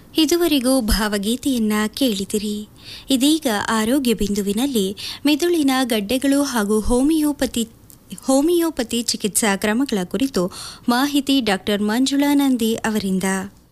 ಇದುವರೆಗೂ ಭಾವಗೀತೆಯನ್ನ ಕೇಳಿದಿರಿ ಇದೀಗ ಆರೋಗ್ಯ ಬಿಂದುವಿನಲ್ಲಿ ಮೆದುಳಿನ ಗಡ್ಡೆಗಳು ಹಾಗೂ ಹೋಮಿಯೋಪತಿ ಹೋಮಿಯೋಪತಿ ಚಿಕಿತ್ಸಾ ಕ್ರಮಗಳ ಕುರಿತು ಮಾಹಿತಿ ಡಾಕ್ಟರ್ ಮಂಜುಳಾ ನಂದಿ ಅವರಿಂದ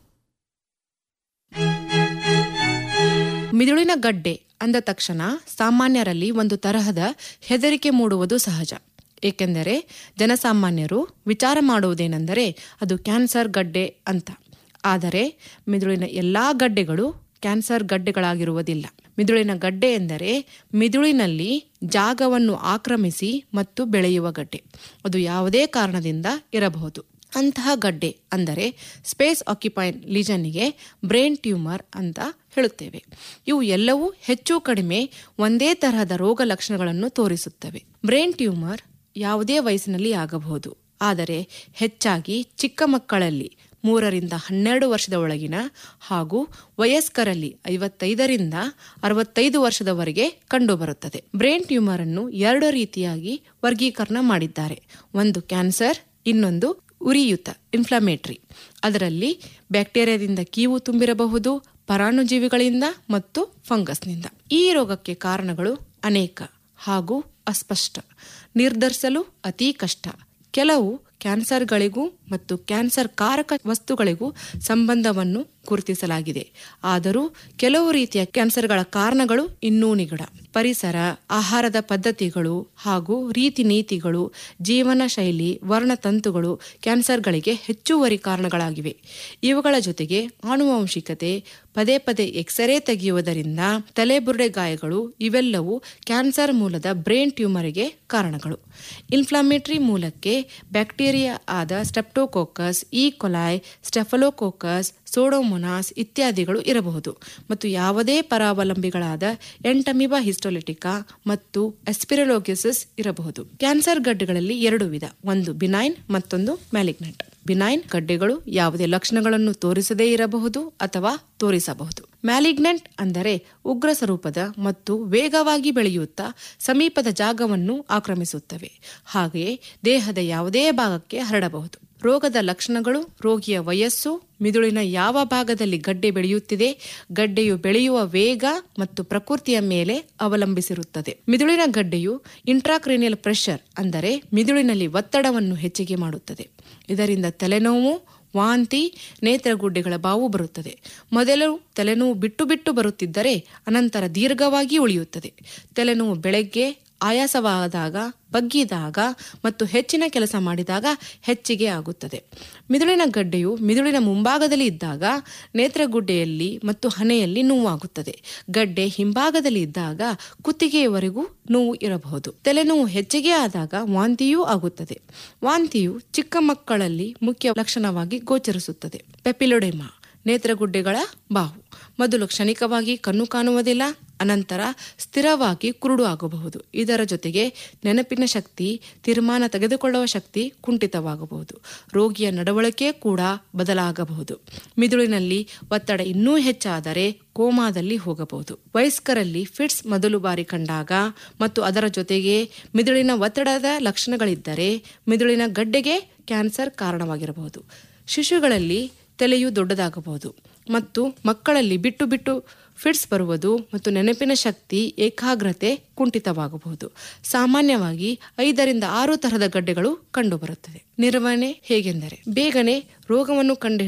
ಮಿದುಳಿನ ಗಡ್ಡೆ ಅಂದ ತಕ್ಷಣ ಸಾಮಾನ್ಯರಲ್ಲಿ ಒಂದು ತರಹದ ಹೆದರಿಕೆ ಮೂಡುವುದು ಸಹಜ ಏಕೆಂದರೆ ಜನಸಾಮಾನ್ಯರು ವಿಚಾರ ಮಾಡುವುದೇನೆಂದರೆ ಅದು ಕ್ಯಾನ್ಸರ್ ಗಡ್ಡೆ ಅಂತ ಆದರೆ ಮಿದುಳಿನ ಎಲ್ಲಾ ಗಡ್ಡೆಗಳು ಕ್ಯಾನ್ಸರ್ ಗಡ್ಡೆಗಳಾಗಿರುವುದಿಲ್ಲ ಮಿದುಳಿನ ಗಡ್ಡೆ ಎಂದರೆ ಮಿದುಳಿನಲ್ಲಿ ಜಾಗವನ್ನು ಆಕ್ರಮಿಸಿ ಮತ್ತು ಬೆಳೆಯುವ ಗಡ್ಡೆ ಅದು ಯಾವುದೇ ಕಾರಣದಿಂದ ಇರಬಹುದು ಅಂತಹ ಗಡ್ಡೆ ಅಂದರೆ ಸ್ಪೇಸ್ ಆಕ್ಯುಪೈನ್ ಲೀಜನ್ನಿಗೆ ಬ್ರೈನ್ ಟ್ಯೂಮರ್ ಅಂತ ಹೇಳುತ್ತೇವೆ ಇವು ಎಲ್ಲವೂ ಹೆಚ್ಚು ಕಡಿಮೆ ಒಂದೇ ತರಹದ ರೋಗ ಲಕ್ಷಣಗಳನ್ನು ತೋರಿಸುತ್ತವೆ ಬ್ರೈನ್ ಟ್ಯೂಮರ್ ಯಾವುದೇ ವಯಸ್ಸಿನಲ್ಲಿ ಆಗಬಹುದು ಆದರೆ ಹೆಚ್ಚಾಗಿ ಚಿಕ್ಕ ಮಕ್ಕಳಲ್ಲಿ ಮೂರರಿಂದ ಹನ್ನೆರಡು ವರ್ಷದ ಒಳಗಿನ ಹಾಗೂ ವಯಸ್ಕರಲ್ಲಿ ಐವತ್ತೈದರಿಂದ ಅರವತ್ತೈದು ವರ್ಷದವರೆಗೆ ಕಂಡುಬರುತ್ತದೆ ಬ್ರೈನ್ ಟ್ಯೂಮರ್ ಅನ್ನು ಎರಡು ರೀತಿಯಾಗಿ ವರ್ಗೀಕರಣ ಮಾಡಿದ್ದಾರೆ ಒಂದು ಕ್ಯಾನ್ಸರ್ ಇನ್ನೊಂದು ಉರಿಯುತ ಇನ್ಫ್ಲಮೇಟರಿ ಅದರಲ್ಲಿ ಬ್ಯಾಕ್ಟೀರಿಯಾದಿಂದ ಕೀವು ತುಂಬಿರಬಹುದು ಪರಾಣುಜೀವಿಗಳಿಂದ ಮತ್ತು ಫಂಗಸ್ನಿಂದ ಈ ರೋಗಕ್ಕೆ ಕಾರಣಗಳು ಅನೇಕ ಹಾಗೂ ಅಸ್ಪಷ್ಟ ನಿರ್ಧರಿಸಲು ಅತೀ ಕಷ್ಟ ಕೆಲವು ಕ್ಯಾನ್ಸರ್ಗಳಿಗೂ ಮತ್ತು ಕ್ಯಾನ್ಸರ್ ಕಾರಕ ವಸ್ತುಗಳಿಗೂ ಸಂಬಂಧವನ್ನು ಗುರುತಿಸಲಾಗಿದೆ ಆದರೂ ಕೆಲವು ರೀತಿಯ ಕ್ಯಾನ್ಸರ್ಗಳ ಕಾರಣಗಳು ಇನ್ನೂ ನಿಗಡ ಪರಿಸರ ಆಹಾರದ ಪದ್ಧತಿಗಳು ಹಾಗೂ ರೀತಿ ನೀತಿಗಳು ಜೀವನ ಶೈಲಿ ವರ್ಣತಂತುಗಳು ಕ್ಯಾನ್ಸರ್ಗಳಿಗೆ ಹೆಚ್ಚುವರಿ ಕಾರಣಗಳಾಗಿವೆ ಇವುಗಳ ಜೊತೆಗೆ ಆನುವಂಶಿಕತೆ ಪದೇ ಪದೇ ಎಕ್ಸರೇ ತೆಗೆಯುವುದರಿಂದ ತಲೆಬುರುಡೆ ಗಾಯಗಳು ಇವೆಲ್ಲವೂ ಕ್ಯಾನ್ಸರ್ ಮೂಲದ ಬ್ರೈನ್ ಟ್ಯೂಮರಿಗೆ ಕಾರಣಗಳು ಇನ್ಫ್ಲಾಮೇಟರಿ ಮೂಲಕ್ಕೆ ಬ್ಯಾಕ್ಟೀರಿಯಾ ಆದ ಸ್ಟೆಪ್ಟೋಕೋಕಸ್ ಈ ಕೊಲಾಯ್ ಸ್ಟೆಫಲೋಕೋಕಸ್ ಸೋಡೋಮೊನಾಸ್ ಇತ್ಯಾದಿಗಳು ಇರಬಹುದು ಮತ್ತು ಯಾವುದೇ ಪರಾವಲಂಬಿಗಳಾದ ಎಂಟಮಿಬಾ ಹಿಸ್ಟೋಲಿಟಿಕಾ ಮತ್ತು ಎಸ್ಪಿರಲೋಗಿಸಿಸ್ ಇರಬಹುದು ಕ್ಯಾನ್ಸರ್ ಗಡ್ಡೆಗಳಲ್ಲಿ ಎರಡು ವಿಧ ಒಂದು ಬಿನೈನ್ ಮತ್ತೊಂದು ಮ್ಯಾಲಿಗ್ನೆಂಟ್ ಬಿನೈನ್ ಗಡ್ಡೆಗಳು ಯಾವುದೇ ಲಕ್ಷಣಗಳನ್ನು ತೋರಿಸದೇ ಇರಬಹುದು ಅಥವಾ ತೋರಿಸಬಹುದು ಮ್ಯಾಲಿಗ್ನೆಂಟ್ ಅಂದರೆ ಉಗ್ರ ಸ್ವರೂಪದ ಮತ್ತು ವೇಗವಾಗಿ ಬೆಳೆಯುತ್ತಾ ಸಮೀಪದ ಜಾಗವನ್ನು ಆಕ್ರಮಿಸುತ್ತವೆ ಹಾಗೆಯೇ ದೇಹದ ಯಾವುದೇ ಭಾಗಕ್ಕೆ ಹರಡಬಹುದು ರೋಗದ ಲಕ್ಷಣಗಳು ರೋಗಿಯ ವಯಸ್ಸು ಮಿದುಳಿನ ಯಾವ ಭಾಗದಲ್ಲಿ ಗಡ್ಡೆ ಬೆಳೆಯುತ್ತಿದೆ ಗಡ್ಡೆಯು ಬೆಳೆಯುವ ವೇಗ ಮತ್ತು ಪ್ರಕೃತಿಯ ಮೇಲೆ ಅವಲಂಬಿಸಿರುತ್ತದೆ ಮಿದುಳಿನ ಗಡ್ಡೆಯು ಇಂಟ್ರಾಕ್ರೇನಿಯಲ್ ಪ್ರೆಷರ್ ಅಂದರೆ ಮಿದುಳಿನಲ್ಲಿ ಒತ್ತಡವನ್ನು ಹೆಚ್ಚಿಗೆ ಮಾಡುತ್ತದೆ ಇದರಿಂದ ತಲೆನೋವು ವಾಂತಿ ನೇತ್ರಗುಡ್ಡೆಗಳ ಬಾವು ಬರುತ್ತದೆ ಮೊದಲು ತಲೆನೋವು ಬಿಟ್ಟು ಬಿಟ್ಟು ಬರುತ್ತಿದ್ದರೆ ಅನಂತರ ದೀರ್ಘವಾಗಿ ಉಳಿಯುತ್ತದೆ ತಲೆನೋವು ಬೆಳಗ್ಗೆ ಆಯಾಸವಾದಾಗ ಬಗ್ಗಿದಾಗ ಮತ್ತು ಹೆಚ್ಚಿನ ಕೆಲಸ ಮಾಡಿದಾಗ ಹೆಚ್ಚಿಗೆ ಆಗುತ್ತದೆ ಮಿದುಳಿನ ಗಡ್ಡೆಯು ಮಿದುಳಿನ ಮುಂಭಾಗದಲ್ಲಿ ಇದ್ದಾಗ ನೇತ್ರಗುಡ್ಡೆಯಲ್ಲಿ ಮತ್ತು ಹನೆಯಲ್ಲಿ ನೋವಾಗುತ್ತದೆ ಗಡ್ಡೆ ಹಿಂಭಾಗದಲ್ಲಿ ಇದ್ದಾಗ ಕುತ್ತಿಗೆಯವರೆಗೂ ನೋವು ಇರಬಹುದು ತಲೆನೋವು ಹೆಚ್ಚಿಗೆ ಆದಾಗ ವಾಂತಿಯೂ ಆಗುತ್ತದೆ ವಾಂತಿಯು ಚಿಕ್ಕ ಮಕ್ಕಳಲ್ಲಿ ಮುಖ್ಯ ಲಕ್ಷಣವಾಗಿ ಗೋಚರಿಸುತ್ತದೆ ಪೆಪಿಲೊಡೆಮಾ ನೇತ್ರಗುಡ್ಡೆಗಳ ಬಾವು ಮೊದಲು ಕ್ಷಣಿಕವಾಗಿ ಕಣ್ಣು ಕಾಣುವುದಿಲ್ಲ ಅನಂತರ ಸ್ಥಿರವಾಗಿ ಕುರುಡು ಆಗಬಹುದು ಇದರ ಜೊತೆಗೆ ನೆನಪಿನ ಶಕ್ತಿ ತೀರ್ಮಾನ ತೆಗೆದುಕೊಳ್ಳುವ ಶಕ್ತಿ ಕುಂಠಿತವಾಗಬಹುದು ರೋಗಿಯ ನಡವಳಿಕೆ ಕೂಡ ಬದಲಾಗಬಹುದು ಮಿದುಳಿನಲ್ಲಿ ಒತ್ತಡ ಇನ್ನೂ ಹೆಚ್ಚಾದರೆ ಕೋಮಾದಲ್ಲಿ ಹೋಗಬಹುದು ವಯಸ್ಕರಲ್ಲಿ ಫಿಟ್ಸ್ ಮೊದಲು ಬಾರಿ ಕಂಡಾಗ ಮತ್ತು ಅದರ ಜೊತೆಗೆ ಮಿದುಳಿನ ಒತ್ತಡದ ಲಕ್ಷಣಗಳಿದ್ದರೆ ಮಿದುಳಿನ ಗಡ್ಡೆಗೆ ಕ್ಯಾನ್ಸರ್ ಕಾರಣವಾಗಿರಬಹುದು ಶಿಶುಗಳಲ್ಲಿ ತಲೆಯು ದೊಡ್ಡದಾಗಬಹುದು ಮತ್ತು ಮಕ್ಕಳಲ್ಲಿ ಬಿಟ್ಟು ಬಿಟ್ಟು ಫಿಟ್ಸ್ ಬರುವುದು ಮತ್ತು ನೆನಪಿನ ಶಕ್ತಿ ಏಕಾಗ್ರತೆ ಕುಂಠಿತವಾಗಬಹುದು ಸಾಮಾನ್ಯವಾಗಿ ಐದರಿಂದ ಆರು ತರಹದ ಗಡ್ಡೆಗಳು ಕಂಡುಬರುತ್ತದೆ ನಿರ್ವಹಣೆ ಹೇಗೆಂದರೆ ಬೇಗನೆ ರೋಗವನ್ನು ಕಂಡು